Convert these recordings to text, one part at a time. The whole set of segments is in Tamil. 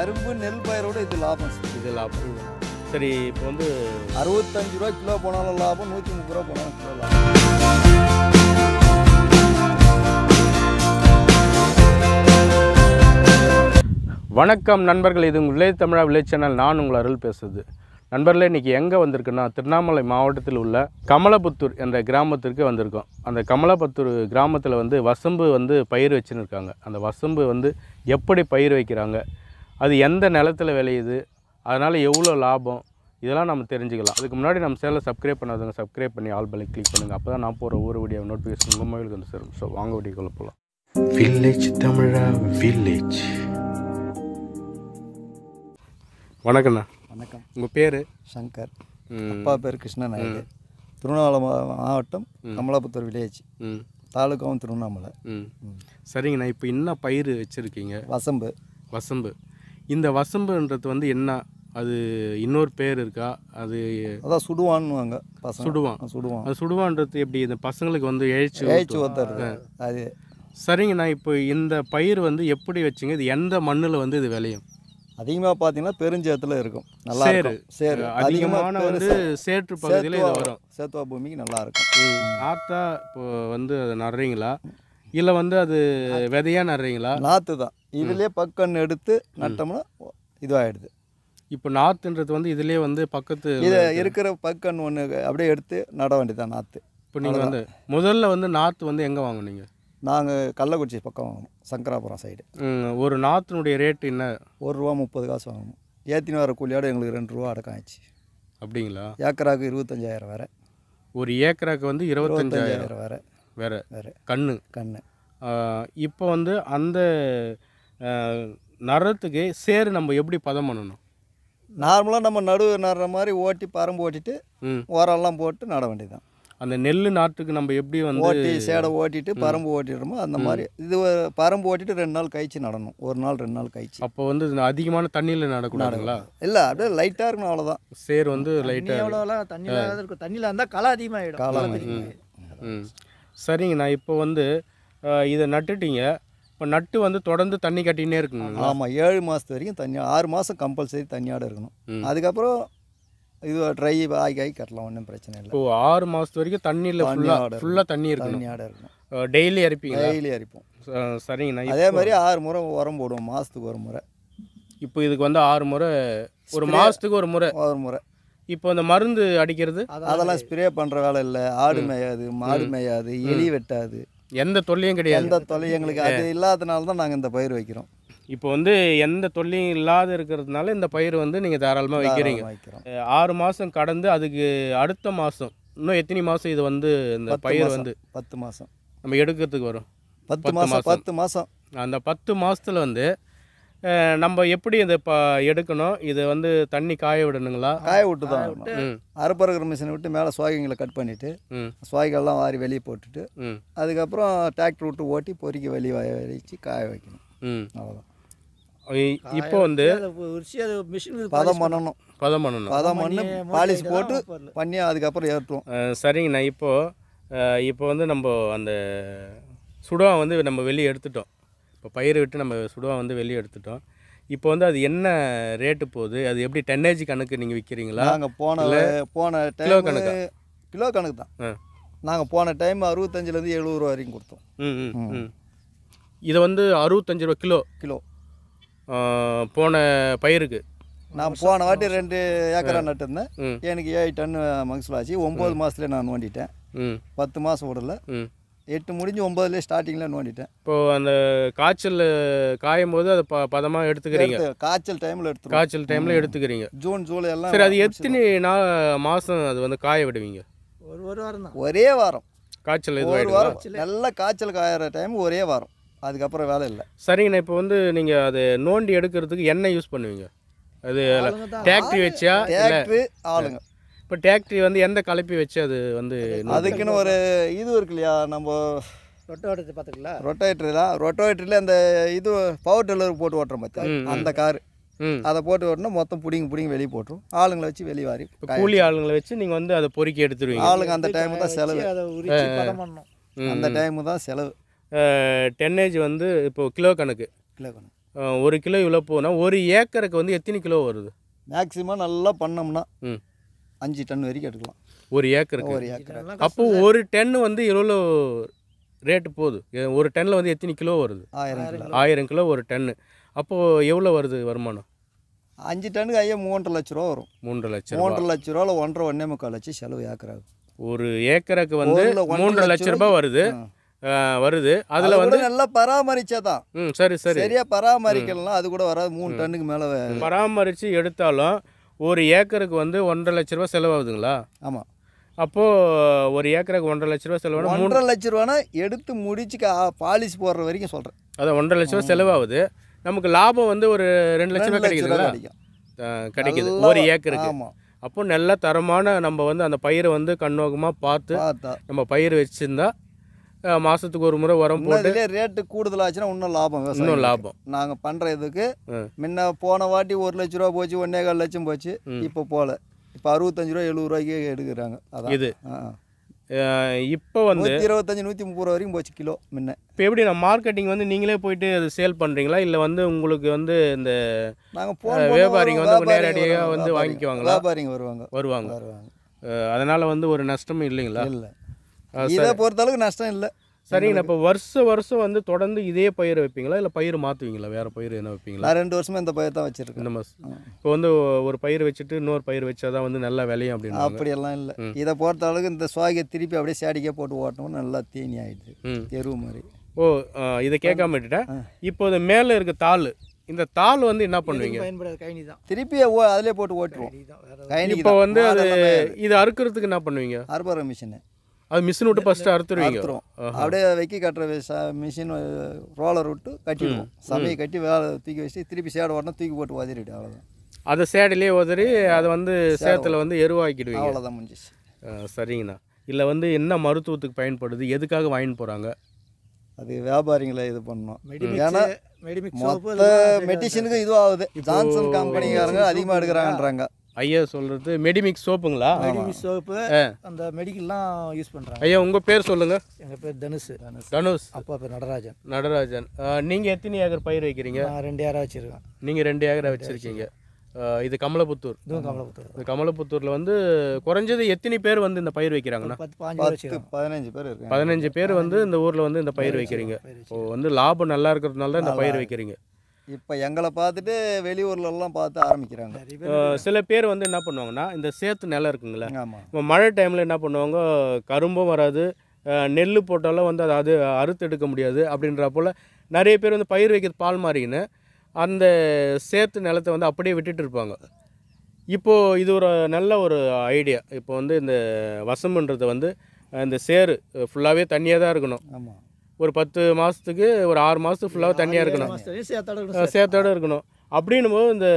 கரும்பு நெல் பயிரோட இது லாபம் சார். இது லாபம் சரி இப்போ வந்து அறுபத்தஞ்சு ரூபா கிலோ போனாலும் லாபம் நூற்றி முப்பது ரூபா போனாலும் கிலோ லாபம் வணக்கம் நண்பர்கள் இது உங்கள் வில்லேஜ் தமிழா வில்லேஜ் சேனல் நான் உங்கள் அருள் பேசுது நண்பர்களே இன்றைக்கி எங்கே வந்திருக்குன்னா திருவண்ணாமலை மாவட்டத்தில் உள்ள கமலபுத்தூர் என்ற கிராமத்திற்கு வந்திருக்கோம் அந்த கமலபுத்தூர் கிராமத்தில் வந்து வசம்பு வந்து பயிர் வச்சுன்னு இருக்காங்க அந்த வசம்பு வந்து எப்படி பயிர் வைக்கிறாங்க அது எந்த நிலத்தில் விளையுது அதனால் எவ்வளோ லாபம் இதெல்லாம் நம்ம தெரிஞ்சுக்கலாம் அதுக்கு முன்னாடி நம்ம சேனலை சப்ஸ்கிரைப் பண்ணாதவங்க சப்ஸ்கிரைப் பண்ணி ஆல் பெல் கிளிக் பண்ணுங்கள் அப்போ தான் நான் போகிற ஒவ்வொரு வீடியோ நோட்டிஃபிகேஷன் உங்கள் மொபைலுக்கு வந்து சேரும் ஸோ வாங்க வீடியோக்குள்ளே போகலாம் வில்லேஜ் தமிழா வில்லேஜ் வணக்கண்ணா வணக்கம் உங்கள் பேர் சங்கர் அப்பா பேர் கிருஷ்ணநாயுடு திருவண்ணாமலை மா- மாவட்டம் கமலாபுத்தூர் வில்லேஜ் ம் தாலுக்காவும் திருவண்ணாமலை ம் சரிங்கண்ணா இப்போ என்ன பயிர் வச்சுருக்கீங்க வசம்பு வசம்பு இந்த வசம்புன்றது வந்து என்ன அது இன்னொரு பேர் இருக்கா அது அதான் சுடுவான்னுவாங்க பசங்க சுடுவான். ஆ, சுடுவான் அது சுடுவான்றது எப்படி இந்த பசங்களுக்கு வந்து எழுச்சி ஏச்சு ஊட்டும்? ஒருத்தர் அது சரிங்கண்ணா இப்போ இந்த பயிர் வந்து எப்படி வச்சிங்க இது எந்த மண்ணில் வந்து இது விளையும் அதிகமாக பார்த்தீங்கன்னா பெருஞ்சேத்துல இருக்கும் நல்லா சேரு. இருக்கும் சேரு அதிகமான வந்து சேற்று பகுதியில் இது வரும் சேத்துவா பூமிக்கு நல்லா இருக்கும் நாத்தா இப்போ வந்து அதை நடுறீங்களா இல்லை வந்து அது விதையாக நடுறீங்களா நாற்று தான் இதுலேயே பக்கன்னு எடுத்து நட்டோம்னா இதுவாகிடுது இப்போ நாற்றுன்றது வந்து இதுலேயே வந்து பக்கத்து இதை இருக்கிற பக்கன் ஒன்று அப்படியே எடுத்து நட வேண்டியதான் நாற்று இப்போ நீங்கள் வந்து முதல்ல வந்து நாற்று வந்து எங்கே வாங்குனீங்க நாங்கள் கள்ளக்குறிச்சி பக்கம் வாங்கணும் சங்கராபுரம் சைடு ம், ஒரு நாற்றினுடைய ரேட் என்ன ஒரு ரூபா முப்பது காசு வாங்கணும் ஏற்றினு வர கூலியோட எங்களுக்கு ரெண்டு ரூபா அடக்கம் ஆயிடுச்சு அப்படிங்களா ஏக்கராக்கு இருபத்தஞ்சாயிரம் வேற ஒரு ஏக்கராக்கு வந்து இருபத்தஞ்சாயிரம் இருபத்தஞ்சாயிரம் வேற வேற வேற கண்ணு கண்ணு இப்போ வந்து அந்த ஆ, நடுறதுக்கு சேறு நம்ம எப்படி பதம் பண்ணணும் நார்மலாக நம்ம நடுவு நடுற மாதிரி ஓட்டி பரம்பு ஓட்டிட்டு ம் உரம்லாம் போட்டு நட வேண்டியதுதான் அந்த நெல் நாற்றுக்கு நம்ம எப்படி வந்து ஓட்டி சேடை ஓட்டிட்டு பரம்பு ஓட்டிடுறோமோ அந்த மாதிரி இது ஒரு பரம்பு ஓட்டிட்டு ரெண்டு நாள் கழிச்சு நடணும் ஒரு நாள் ரெண்டு நாள் கழிச்சு அப்போ வந்து இந்த அதிகமான தண்ணியில் நடக்கூடாதுங்களா இல்லை அப்படியே லைட்டாக இருக்கணும் அவ்வளோதான் சேர் வந்து தண்ணி லைட்டாக எவ்வளோலாம் தண்ணியில் இல்லாத இருக்கும் தண்ணியில் இருந்தால் களை அதிகமாகிடும் காலம் ம் சரிங்கண்ணா இப்போ வந்து ஆ, இதை நட்டுட்டீங்க இப்போ நட்டு வந்து தொடர்ந்து தண்ணி கட்டினே இருக்குங்க ஆமாம் ஏழு மாதத்து வரைக்கும் தண்ணி ஆறு மாதம் கம்பல்சரி தண்ணியோட இருக்கணும் ம். அதுக்கப்புறம் இது ட்ரை ஆகி ஆகி கட்டலாம் ஒன்றும் பிரச்சனை இல்லை இப்போ ஆறு மாதத்து வரைக்கும் தண்ணியில் ஃபுல்லாக தண்ணியோட ஃபுல்லாக தண்ணி இருக்கணும் தண்ணியோட இருக்கணும் டெய்லி இறப்பீங்களா டெய்லி அரிப்போம் ச- சரிங்கண்ணா அதே இப்போ- மாதிரி ஆறு முறை உரம் போடுவோம் மாதத்துக்கு ஒரு முறை இப்போ இதுக்கு வந்து ஆறு முறை ஒரு மாதத்துக்கு ஒரு முறை ஒரு முறை இப்போ இந்த மருந்து அடிக்கிறது அதெல்லாம் ஸ்ப்ரே பண்ணுற வேலை இல்லை ஆடு மேயாது மாடு மேயாது எலி வெட்டாது எந்த தொல்லையும் கிடையாது எந்த தொலை எங்களுக்கு அது இல்லாதனால தான் நாங்கள் இந்த பயிர் வைக்கிறோம் இப்போ வந்து எந்த தொல்லையும் இல்லாத இருக்கிறதுனால இந்த பயிர் வந்து நீங்கள் தாராளமாக வைக்கிறீங்க தாராளமா வைக்கிறோம் அஹ் ஆறு மாதம் கடந்து அதுக்கு அடுத்த மாதம் இன்னும் எத்தனை மாதம் இது வந்து இந்த பத்து பயிர் மாசம். வந்து பத்து மாதம் நம்ம எடுக்கிறதுக்கு வரும் பத்து பத்து மாதம் மாசம். பத்து மாதம் அந்த பத்து மாதத்தில் வந்து அஹ், நம்ம எப்படி இதை ப எடுக்கணும் இதை வந்து தண்ணி காய விடணுங்களா காய விட்டு தான் ஆகணும். ம் அறுப்பறுக்கிற மிஷினை விட்டு மேலே சுவாகிங்களை கட் பண்ணிவிட்டு ம் சுவாய்கள்லாம் வாரி வெளியே போட்டுட்டு ம் அதுக்கப்புறம் டிராக்டர் விட்டு ஓட்டி பொறுக்கி வெளியே வச்சு காய வைக்கணும் ம் அவ்வளோதான் இ- இப்போ வந்து அதை உரிச்சு அது மிஷின் பதம் பண்ணணும் பதம் பண்ணணும் பதம் பண்ணி பண்ணி பாலிஷ் மூட்டை போட்டு இதெல்லாம் பொருள். பண்ணி அதுக்கப்புறம் ஏற்றுவோம் அஹ், சரிங்கண்ணா இப்போது இப்போ வந்து நம்ம அந்த சுடுவா வந்து நம்ம வெளியே எடுத்துட்டோம் இப்போ பயிரை விட்டு நம்ம சுடுவா வந்து வெளியே எடுத்துட்டோம் இப்போ வந்து அது என்ன ரேட்டு போகுது அது எப்படி டென்னேஜ் கணக்கு நீங்கள் விற்கிறீங்களா நாங்கள் போன போன கிலோ டைம் கணக்கா? கிலோ கணக்கு தான் ஆ நாங்கள் போன டைம் அறுபத்தஞ்சிலேருந்து எழுபது ரூபா வரைக்கும் கொடுத்தோம் ம் ம் ம் இதை வந்து அறுபத்தஞ்சு ரூபா கிலோ கிலோ அஹ், போன பயிருக்கு நான் போன வாட்டி ரெண்டு ஏக்கரா நட்டிருந்தேன் ம் எனக்கு ஏழு டன் மகசூல் ஆச்சு ஒம்பது மாதத்துல நான் நோண்டிட்டேன் ம் பத்து மாதம் விடல ம் எட்டு முடிஞ்சு ஒம்பதுலேயே ஸ்டார்டிங்கில் நோண்டிட்டேன் இப்போது அந்த காய்ச்சல் காயும் போது அதை ப பதமாக எடுத்துக்கிறீங்க எடுத்து காய்ச்சல் டைமில் எடுத்துருவோம் காய்ச்சல் டைமில் எடுத்துக்கிறீங்க ஜூன் ஜூலை எல்லாம் சரி அது எத்தனை நாள் மாதம் அது வந்து காய விடுவீங்க ஒரு ஒரு வாரம் தான் ஒரே வாரம் காய்ச்சல் ஒரு இதுவாகிடுங்களா வாரம் நல்லா காய்ச்சல் காயிற டைம் ஒரே வாரம் அதுக்கப்புறம் வேலை இல்லை சரிங்கண்ணா இப்போ வந்து நீங்கள் அதை நோண்டி எடுக்கிறதுக்கு என்ன யூஸ் பண்ணுவீங்க அது ஆளுங்க தான் டேக்ட்ரி வச்சா இல்லை டிராக்டரு ஆளுங்க இப்போ டேக்ட்ரி வந்து எந்த கலப்பி வச்சு அது வந்து நோண்டி- அதுக்குன்னு ஒரு இது இருக்கு இல்லையா நம்ம ரொட்டை ஓட்டத்தை பார்த்துக்கலாம் ரொட்டேட்டர் தான் ரொட்டேட்டரில் அந்த இது பவர் டில்லர் போட்டு ஓட்டுறோம் பார்த்தா ம், ம். அந்த கார் ம் அதை போட்டு ஓட்டினா மொத்தம் பிடிங்க பிடிங்க வெளியே போட்டுரும் ஆளுங்களை வச்சு வெளியே வாரி இப்போ காய கூலி ஆளுங்களை வச்சு நீங்கள் வந்து அதை பொறுக்கி எடுத்துருவீங்க ஆளுங்க அந்த டைமு தான் செலவு அதை உரிச்சு பதம் பண்ணணும் ம், அந்த டைமு தான் செலவு டென்னேஜ் வந்து இப்போ கிலோ கணக்கு கிலோ கணக்கு அஹ், ஒரு கிலோ இவ்வளோ போனால் ஒரு ஏக்கருக்கு வந்து எத்தனை கிலோ வருது மேக்ஸிமம் நல்லா பண்ணோம்னா ம் அஞ்சு டன் வரைக்கும் எடுக்கலாம் ஒரு ஏக்கருக்கு ஒரு ஏக்கர் அப்போ ஒரு டன் வந்து எவ்வளோ ரேட்டு போகுது எ- ஒரு டன்னில் வந்து எத்தனை கிலோ வருது ஆயிரம் கிலோ ஆயிரம் கிலோ ஒரு டன்னு அப்போது எவ்வளோ வருது வருமானம் அஞ்சு டன்னுக்கு ஐயா மூன்றரை லட்ச ரூபா வரும் மூன்றரை லட்சம் ரூபா மூன்றரை லட்ச ரூபாவில் ஒன்றரை ஒன்றே முக்கால் லட்சம் செலவு ஏக்கராகும் ஒரு ஏக்கருக்கு வந்து ஒருல ஒன்றரை மூன்றரை லட்ச லட்ச ரூபாய் வருது அஹ், வருது அதில் வந்து நல்லா பராமரிச்சா தான் ம் சரி சரி சரியா பராமரிக்கலாம் அது கூட வராது மூணு டன்னுக்கு மேலே பராமரித்து எடுத்தாலும் ஒரு ஏக்கருக்கு வந்து ஒன்றரை லட்ச ரூபா செலவாகுதுங்களா ஆமாம் அப்போது ஒரு ஏக்கருக்கு ஒன்றரை லட்ச ரூபா செலவானா மூணு ஒன்றரை லட்ச ரூபானா எடுத்து முடிச்சு பாலிசி போடுற வரைக்கும் சொல்கிறேன் அதான் ஒன்றரை லட்ச ரூபா செலவாகுது நமக்கு லாபம் வந்து ஒரு ரெண்டு லட்ச ரூபா கிடைக்குதுங்களா கிடைக்கும் அஹ், கிடைக்குது நல்லா- ஒரு ஏக்கருக்கு ஆமாம் அப்போ நல்ல தரமான நம்ம வந்து அந்த பயிரை வந்து கண்ணோக்கமாக பார்த்து பார்த்தா நம்ம பயிர் வச்சுருந்தா மாதத்துக்கு ஒரு முறை உரம் இன்னும் போட்டு இதுலேயே ரேட்டு கூடுதலாச்சுன்னா இன்னும் லாபம் இன்னும் விவசாயம் லாபம் நாங்கள் பண்ணுற இதுக்கு ம். முன்ன போன வாட்டி ஒரு லட்ச ரூபா போச்சு ஒன்னே கால் லட்சம் போச்சு இப்போ போகல இப்போ அறுபத்தஞ்சு ரூபா எழுபது ரூபாய்க்கு எடுக்கிறாங்க அதான் இது ஆ இப்போ வந்து நூற்றி இருபத்தஞ்சு நூற்றி முப்பது ரூபா வரைக்கும் போச்சு கிலோ முன்ன இப்போ எப்படி நான் மார்க்கெட்டிங் வந்து நீங்களே போயிட்டு அது சேல் பண்ணுறீங்களா இல்லை வந்து உங்களுக்கு வந்து இந்த நாங்கள் அஹ், போன வியாபாரிங்க வந்து நேரடியாக வந்து வாங்கிக்குவாங்களா? வியாபாரிங்க வருவாங்க வருவாங்க வருவாங்க அதனால் வந்து ஒரு நஷ்டமும் இல்லைங்களா இல்லை அஹ், இதை பொறுத்தளவுக்கு நஷ்டம் இல்லை சரிங்கண்ணா இப்போ வருஷம் வருஷம் வந்து தொடர்ந்து இதே பயிர் வைப்பீங்களா இல்லை பயிர் மாற்றுவீங்களா வேறு பயிர் என்ன வைப்பீங்களா நான் ரெண்டு வருஷமா இந்த பயிர் தான் வச்சிருக்கேன் இந்த மாதம் இப்போ வந்து ஒரு பயிர் வச்சுட்டு இன்னொரு பயிர் வச்சாதான் வந்து நல்லா விளையும் அப்படின்னு அப்படியெல்லாம் இல்லை இதை பொறுத்த அளவுக்கு இந்த சுவாகியை திருப்பி அப்படியே சேடிக்கே போட்டு ஓட்டணும் நல்லா தீனி ஆயிடுது ம் எருவு மாதிரி ஓ அஹ், இதை கேட்காம விட்டுட்டேன் இப்போ இது மேலே இருக்க தாள் இந்த தாள் வந்து என்ன பண்ணுவீங்க பயன்படாத கைனி தான் திருப்பி ஓ அதிலே போட்டு ஓட்டுருவோம் கைனி தான் வேற கைனிக்கு இப்போ தான். வந்து அது மாடு எல்லாமே இது அறுக்கிறதுக்கு என்ன பண்ணுவீங்க அறுபறை மிஷினு அது மிஷின் விட்டு ஃபஸ்ட்டு அறுத்துருவீங்க அறுத்துரும் அப்படியே வைக்கி கட்டுற மிஷின் ரோலர் விட்டு கட்டிடுவோம் சமையை கட்டி வேலை தூக்கி வச்சு திருப்பி சேடு ஓடனா தூக்கி போட்டு வதறிடு அவ்வளோதான் அதை சேடிலே உதறி அதை வந்து சேத்துல வந்து எருவாக்கிடுவீங்க அவ்வளோதான் முடிஞ்சிச்சு அஹ், சரிங்கண்ணா இல்லை வந்து என்ன மருத்துவத்துக்கு பயன்படுது எதுக்காக வாங்கிட்டு போகிறாங்க அது வியாபாரிங்களை இது பண்ணணும் மெடிமிக்ஸ் ஏன்னா மெடிமிக்ஸ் சோப்பு மொத்த மெடிசினுக்கு இதுவாகுது ஜான்சன் கம்பெனிக்காரங்க அதிகமாக எடுக்கிறாங்கன்றாங்க ஐயா சொல்கிறது மெடிமிக்ஸ் சோப்புங்களா மெடிமிக்ஸ் சோப்பு அந்த மெடிக்கல்லாம் யூஸ் பண்ணுறாங்க ஐயா உங்கள் பேர் சொல்லுங்கள் எங்கள் பேர் தனுஷ் தனுஷ் அப்பா பேர் நடராஜன் நடராஜன் நீங்கள் எத்தனை ஏக்கர் பயிர் வைக்கிறீங்க நான் ரெண்டு யாராக வச்சுருக்கேன் நீங்கள் ரெண்டு ஏக்கரை வச்சுருக்கீங்க இது கமலபுத்தூர் இதுவும் கமலபுத்தூர் இந்த கமலபுத்தூரில் வந்து குறைஞ்சது எத்தனை பேர் வந்து இந்த பயிர் வைக்கிறாங்கண்ணா பத்து பாஞ்சு பேர் பத்து வச்சுருக்கோம் பதினஞ்சு பேர் இருக்காங்க பதினஞ்சு பேர் வந்து இந்த ஊரில் வந்து இந்த பயிர் வைக்கிறீங்க இப்போ வந்து லாபம் நல்லா இருக்கிறதுனால தான் இந்த பயிர் வைக்கிறீங்க இப்போ எங்களை பார்த்துட்டு வெளியூர்ல எல்லாம் பார்த்து ஆரம்பிக்கிறாங்க நிறைய பேர் அஹ் சில பேர் வந்து என்ன பண்ணுவாங்கன்னா இந்த சேத்து நிலம் இருக்குங்களே ஆமாம் இப்போ மழை டைமில் என்ன பண்ணுவாங்க கரும்பும் வராது அஹ் நெல் போட்டாலும் வந்து அதை அது அறுத்து எடுக்க முடியாது அப்படின்ற போல் நிறைய பேர் வந்து பயிர் வைக்கிறது பால் மாறின்னு அந்த சேத்து நிலத்தை வந்து அப்படியே விட்டுட்டு இருப்பாங்க இப்போது இது ஒரு நல்ல ஒரு ஐடியா இப்போ வந்து இந்த வசம்புன்றது வந்து அஹ் இந்த சேறு ஃபுல்லாகவே தண்ணியாக தான் இருக்கணும் ஆமாம் ஒரு பத்து மாதத்துக்கு ஒரு ஆறு மாதத்துக்கு ஃபுல்லாக தண்ணியாக இருக்கணும் மாஸ்டர் சேர்த்தாட இருக்கணும் அஹ் சேத்தோட இருக்கணும் அப்படின்னும் போது இந்த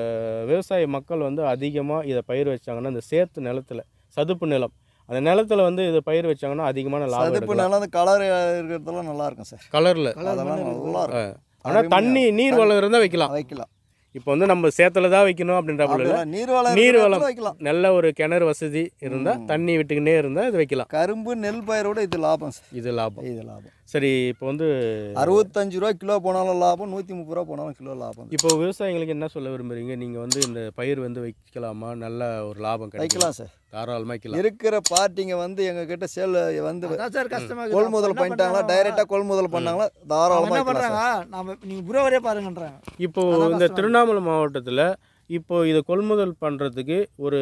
விவசாய மக்கள் வந்து அதிகமாக இதை பயிர் வச்சாங்கன்னா இந்த சேத்து நிலத்துல சதுப்பு நிலம் அந்த நிலத்துல வந்து இதை பயிர் வச்சாங்கன்னா அதிகமான லாபம் சதுப்பு எடுக்கலாம் நல்லா அந்த கலர் இருக்கிறதெல்லாம் நல்லா இருக்கும் சார் கலரில் அதெல்லாம் நல்லா இருக்கும் ஆனால் தண்ணி நீர் வளம் இருந்தால் வைக்கலாம் வைக்கலாம் இப்போ வந்து நம்ம சேத்துல தான் வைக்கணும் அப்படின்ற போல இல்ல. அப்படிலாம் நீர் வளம் நீர் இருக்கிற வளம். இடத்துல வைக்கலாம் நல்ல ஒரு கிணறு வசதி இருந்தால் தண்ணி விட்டுக்கினே இருந்தால் இது வைக்கலாம் கரும்பு நெல் பயிரோட இது லாபம் சார் இது லாபம் இது லாபம் சரி இப்போ வந்து அறுபத்தஞ்சு ரூபா கிலோ போனாலும் லாபம் நூற்றி முப்பது ரூபா போனாலும் கிலோ லாபம் இப்போ விவசாயிகளுக்கு என்ன சொல்ல விரும்புறீங்க நீங்கள் வந்து இந்த பயிர் வந்து வைக்கலாமா நல்ல ஒரு லாபம் கிடைக்கும் வைக்கலாம் சார் தாராளமாக வைக்கலாம் இருக்கிற பார்ட்டிங்க வந்து எங்க கிட்ட சேல் வந்து அதான் சார் கஷ்டமாக இருக்குது. கொள்முதல் என்ன பண்ணிட்டாங்களா பண்றாங்க? டைரெக்டாக கொள்முதல் பண்ணாங்களா அவங்க தாராளமாக என்ன வைக்கலாம் பண்ணுறாங்க சார் நம்ம நீங்கள் புரோவரே பாருங்கன்றாங்க இப்போ இந்த திருவண்ணாமலை மாவட்டத்தில் இப்போ இதை கொள்முதல் பண்ணுறதுக்கு ஒரு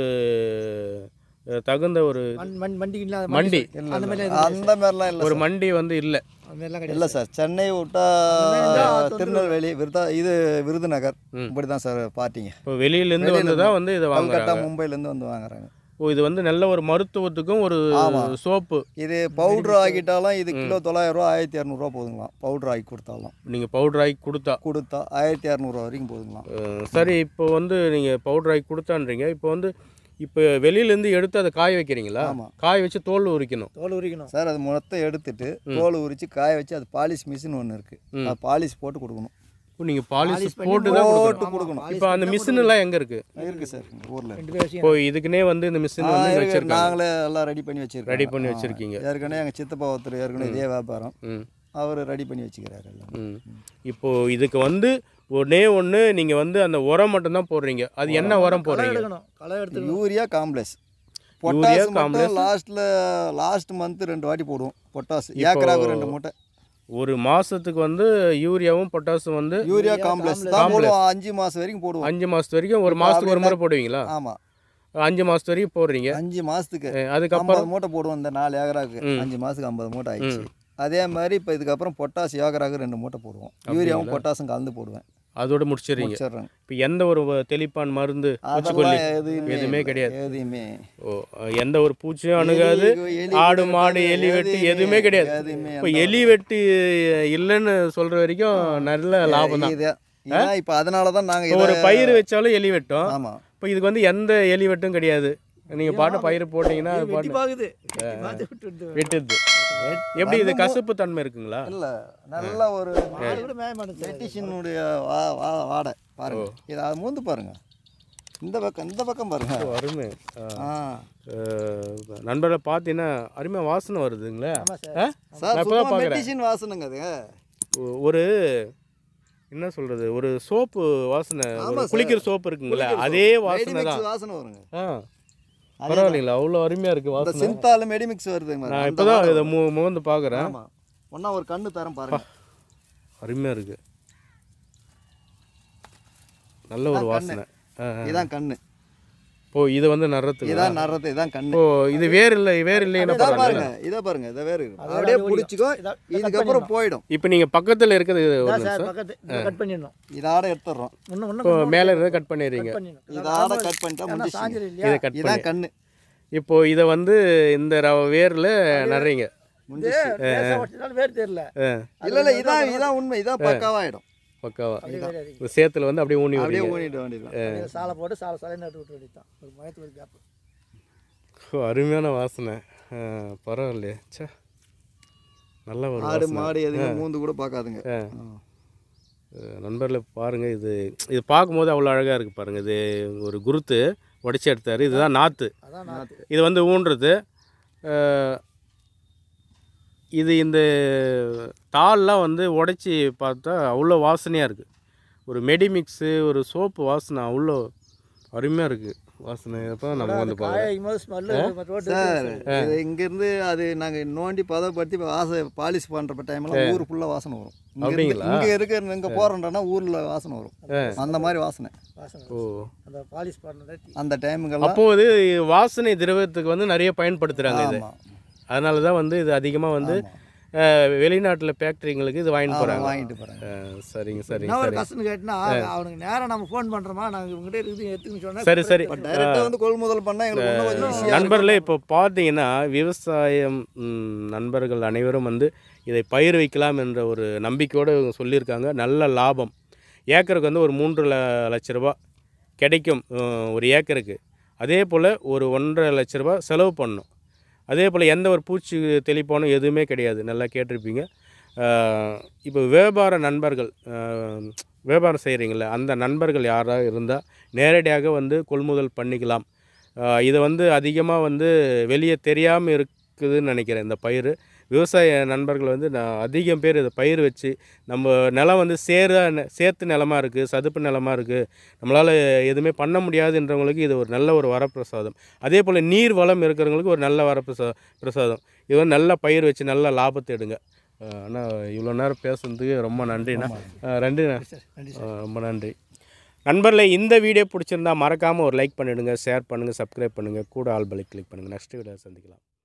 அஹ், தகுந்த ஒரு மண் மண் வண்டிக்கு இல்லாத மண்டி. இல்ல, அந்த மாதிரி இல்ல. அந்த மாதிரிலாம் இல்லை ஒரு மண்டி வந்து இல்லை அந்த மாதிரிலாம் கிடையாது இல்லை சார் சென்னை விட்டா திருநெல்வேலி விருதா இது விருதுநகர் ம். இப்படி தான் சார் பார்ட்டிங்க இப்போ வெளியிலேருந்து வந்து தான் வந்து இதை கல்கத்தா வாங்குறாங்க மும்பைலேருந்து வந்து வாங்குறாங்க ஓ இது வந்து நல்ல ஒரு மருத்துவத்துக்கும் ஒரு ஆமா. சோப்பு இது பவுட்ரு ஆக்கிட்டாலும் இது கிலோ தொள்ளாயிரம் ரூபா ஆயிரத்தி இரநூறுவா போதுங்களாம் பவுட்ரு ஆக்கி கொடுத்தாலும் நீங்கள் பவுடர் ஆகி கொடுத்தா கொடுத்தா ஆயிரத்தி இரநூறுவா வரைக்கும் போதுங்களாம் அஹ், சரி இப்போ வந்து நீங்கள் பவுடர் ஆகி கொடுத்தான்றீங்க இப்போ வந்து இப்போ வெளியிலேருந்து எடுத்து அதை காய வைக்கிறீங்களா ஆமா. காய வச்சு தோல் உரிக்கணும் தோல் உரிக்கணும் சார் அது மொத்தம் எடுத்துட்டு தோல் உரிச்சு காய வச்சு அது பாலிஷ் மிஷின் ஒன்று இருக்குது அது பாலிஷ் போட்டு கொடுக்கணும் இப்போ நீங்கள் பாலிஷ் Polish பண்ணி போட்டு தான் போட்டு கொடுக்கணும் கொடுக்கணும் இப்போ அந்த மிஷின் எல்லாம் எங்கே இருக்குது இருக்கு சார் ஊரில் ரெண்டு பேர் இப்போ இதுக்குன்னே வந்து இந்த மிஷின் வந்து வச்சிருக்காங்க நாங்களே எல்லாம் ரெடி பண்ணி வச்சிருக்கோம் ரெடி பண்ணி வச்சிருக்கீங்க ஏற்கனவே எங்கள் சித்தப்பா ஒருத்தர் ஏற்கனவே இதே வியாபாரம் ம் அவர் ரெடி பண்ணி வச்சுக்கிறாரு எல்லாம் ம் இப்போ இதுக்கு வந்து ஒன்னே ஒன்று நீங்கள் வந்து அந்த உரம் மட்டும்தான் போடுறீங்க அது என்ன உரம் களை போடுறீங்க எடுக்கணும் களை எடுத்துக்கணும் urea complex urea, potash complex. மட்டும் லாஸ்ட்டில் லாஸ்ட் மந்த் ரெண்டு வாட்டி போடுவோம் பொட்டாஸ் ஏக்கராவுக்கு ரெண்டு மூட்டை ஒரு மாதத்துக்கு வந்து யூரியாவும் பொட்டாசும் வந்து யூரியா யூரியா, காம்ப்ளெக்ஸ் காம்ப்ளெக்ஸ். தான் போடுவோம் அஞ்சு மாதம் வரைக்கும் போடுவோம் அஞ்சு மாதத்து வரைக்கும் ஒரு மாதத்துக்கு ஒரு முறை போடுவீங்களா ஆமாம் அஞ்சு மாதத்து வரைக்கும் போடுறீங்க அஞ்சு மாதத்துக்கு அஹ் அதுக்கப்புறம் ஐம்பது மூட்டை போடுவோம் இந்த நாலு ஏக்கராக்கு அஞ்சு மாதத்துக்கு ஐம்பது மூட்டை ஆயிடுச்சு அதே மாதிரி இப்போ இதுக்கப்புறம் பொட்டாஸ் ஏக்கராக்கு ரெண்டு மூட்டை போடுவோம் யூரியாவும் பொட்டாசும் கலந்து போடுவேன் அதோட முடிச்சிடுறீங்க முடிச்சிடுறேன் இப்போ எந்த ஒரு தெளிப்பான் மருந்து பூச்சிக்கொல்லி அதெல்லாம் எதுவுமே எதுவுமே இல்லை. கிடையாது எதுவுமே ஓ எந்த ஒரு பூச்சியும் அணுகாது எலி, எலி ஆடு வெட்டு, மாடு எலி வெட்டு எதுவுமே கிடையாது எதுவுமே இப்போ எலி வெட்டு இல்லைன்னு சொல்ற வரைக்கும் நல்ல லாபம் தான் இது இதான் இப்போ அதனால தான் நாங்கள் இப்போ ஒரு பயிர் வச்சாலும் எலி வெட்டும் ஆமாம் இப்போ இதுக்கு வந்து எந்த எலி வெட்டும் கிடையாது நீங்கள் பாட்டு பயிர் போட்டிங்கன்னா அது வெட்டி பாட்டு பாக்குது வெட்டி பார்த்து விட்டு விட்டு வெட்டுது எப்படி இது கசப்பு தன்மை இருக்குங்களா இல்லை நல்ல ஒரு மாடு கூட மேய மாட்டேங்குது நெட்டிஷனுடைய வா வா வாடை பாருங்க இதை அதை மூந்து பாருங்க இந்த பக்கம் இந்த பக்கம் பாருங்க ஓ, அருமை ஆ. ஆ அஹ், நண்பரை பார்த்தீங்கன்னா அருமையாக வாசனை வருதுங்களா ஆமா சார் ஆ? சார் நான் இப்பதான் சுத்தமாக பார்க்குறேன் மெட்டிஷன் வாசனைங்க அது ஒ- ஒரு என்ன சொல்றது ஒரு சோப்பு வாசனை ஆமா ஒரு சார். குளிக்கிற சோப்பு இருக்குங்களே அதே வாசனை மெடிமிக்ஸ் தான் வாசனை வருங்க ஆ பரவாயில்லைங்களா அவ்வளோ அருமையாக இருக்குது இந்த வாசனை சிந்தால மெடிமிக்ஸ் வருதுங்க நான் அந்த இப்போ தான் வாடை இதை மு முகந்து பார்க்குறேன் ஆமாம் ஒன்றா ஒரு கண்ணு தரம் பாருங்க அருமையாக இருக்குது நல்ல ஒரு இதான் வாசனை ஆ ஆ. இதான் கண்ணு ஓ இது வந்து நடுறதுக்கு இதான் நடுறது இதான் கண்ணு ஓ இது வேர் இல்லை வேர் இல்லைன்னா இதான் பரவாயில்ல பாருங்க இதை பாருங்க இதை வேறு அதோட அப்படியே அது பிடிச்சிக்கோ இதை- இதை cut இதுக்கப்புறம் பண்ணிடணும். போயிடும் இப்போ நீங்கள் பக்கத்தில் இருக்கிறது ஒரு இதான் சார் நிமிஷம் பக்கத்து கட் பண்ணிடணும் இதோட எடுத்துடுறோம் இன்னும் இப்போ இன்னும் மேலே இருந்து கட் பண்ணிடுறீங்க கட் பண்ணிடணும் இதோட கட் பண்ணிட்டா ஏன்னா முடிஞ்சிச்சு சாஞ்சிரும் இல்லையா இதை கட் பண்ணி இதான் கண்ணு இப்போ இதை வந்து இந்த ரவ வேரில் நடுறீங்க முடிஞ்சிச்சு இது லேசா ஒட்டினாலும் வேறு தெரியல இல்ல இல்ல இதான் இதான் உண்மை இதான் பக்காவாயிடும் பக்காவா அப்படியே வேறு அறிவு. இந்த சேத்துல வந்து அப்படியே ஊனி அப்படியே விடுறீங்க ஊனிட வேண்டியதுதான் அப்படியே சாலை போட்டு சாலை சாலை நட்டு விட்டு வேண்டியதுதான் ஒரு மயத்து ஒரு கேப் ஓ, அருமையான வாசனை ஆ, பரவாயில்லையே ச்சே நல்ல ஒரு ஆடு வாசனை மாடு எதுவுமே மூந்து கூட பார்க்காதுங்க ஆ. நண்பர்களை பாருங்கள் இது இது பார்க்கும்போது அவ்வளோ அழகாக இருக்குது பாருங்கள் இது ஒரு குருத்து உடச்சி எடுத்தார் இதுதான் நாற்று அதான் நாத்து இது வந்து ஊன்றது அஹ், இது இந்த தால்லாம் வந்து உடச்சி பார்த்தா அவ்வளோ வாசனையாக இருக்குது ஒரு மெடிமிக்ஸு ஒரு சோப்பு வாசனை அவ்வளோ அருமையாக இருக்குது வாசனை அப்போ நம்ம வந்து காய பார்க்குறோம் வைக்கும் போது ஸ்மெல்லு ரோட்டு சார் இது இங்கேருந்து அது நாங்கள் நோண்டி பதப்படுத்தி வாச பாலிஷ் பண்ணுற டைம்லாம் ஊர் ஃபுல்லாக வாசனை வரும் இங்க இருந்து- அப்படிங்களா? இங்க இருக்கிற இங்கே போகிறோன்றனா ஊரில் வாசனை வரும் அந்த மாதிரி வாசனை வாசனை ஓ அந்த பாலிஷ் பண்ண அந்த டைமுங்கெல்லாம் அப்போது வாசனை திரவத்துக்கு வந்து நிறைய பயன்படுத்துகிறாங்க இது ஆமாம் அதனால தான் வந்து இது அதிகமாக வந்து வெளிநாட்டில் ஃபேக்ட்ரிங்களுக்கு இது வாங்கிட்டு போகிறாங்க வாங்கிட்டு போகிறாங்க சரிங்க சரிங்க என்ன ஒரு சரி கஷ்டம் கேட்டினா அவனுக்கு நேரம் நம்ம ஃபோன் பண்ணுறோமா நாங்கள் இவங்ககிட்ட இருக்குது எடுத்துன்னு சொன்னா சரி சரி இப்போ டைரெக்டாக வந்து கொள்முதல் பண்ணால் எங்களுக்கு இன்னும் கொஞ்சம் ஈஸியாக நண்பர்களே இப்போ பார்த்தீங்கன்னா விவசாயம் ம், நண்பர்கள் அனைவரும் வந்து இதை பயிர் வைக்கலாம் என்ற ஒரு நம்பிக்கையோடு இவங்க சொல்லியிருக்காங்க நல்ல லாபம் ஏக்கருக்கு வந்து ஒரு மூன்று ல லட்ச ரூபா கிடைக்கும் அஹ், ஒரு ஏக்கருக்கு அதே போல் ஒரு ஒன்றரை லட்ச ரூபா செலவு பண்ணணும் அதே போல் எந்த ஒரு பூச்சி தெளிப்பானும் எதுவுமே கிடையாது நல்லா கேட்டிருப்பீங்க அஹ், இப்போ வியாபார நண்பர்கள் அஹ், வியாபாரம் செய்கிறீங்கள அந்த நண்பர்கள் யாராக இருந்தால் நேரடியாக வந்து கொள்முதல் பண்ணிக்கலாம் ஆஹ் இது வந்து அதிகமாக வந்து வெளியே தெரியாமல் இருக்குதுன்னு நினைக்கிறேன் இந்த பயிர் விவசாய நண்பர்கள் வந்து நான் அதிகம் பேர் இதை பயிர் வச்சு நம்ம நிலம் வந்து சேர சேத்து நிலமா இருக்குது சதுப்பு நிலமா இருக்குது நம்மளால் எதுவுமே பண்ண முடியாதுன்றவங்களுக்கு இது ஒரு நல்ல ஒரு வரப்பிரசாதம் அதே போல் நீர் வளம் இருக்கிறவங்களுக்கு ஒரு நல்ல வரப்பிரசா பிரசாதம் இது வந்து நல்ல பயிர் வச்சு நல்ல லாபத்தை எடுங்க ஆனால் இவ்வளோ நேரம் பேசுனதுக்கு ரொம்ப நன்றிண்ணா ஆஹ் நன்றிண்ணா நன்றி ஆ, ரொம்ப நன்றி நண்பர்களே இந்த வீடியோ பிடிச்சிருந்தா மறக்காமல் ஒரு லைக் பண்ணிவிடுங்க ஷேர் பண்ணுங்கள் சப்ஸ்கிரைப் பண்ணுங்கள் கூட ஆல் பலை கிளிக் பண்ணுங்கள் நெக்ஸ்ட் வீடியோ சந்திக்கலாம்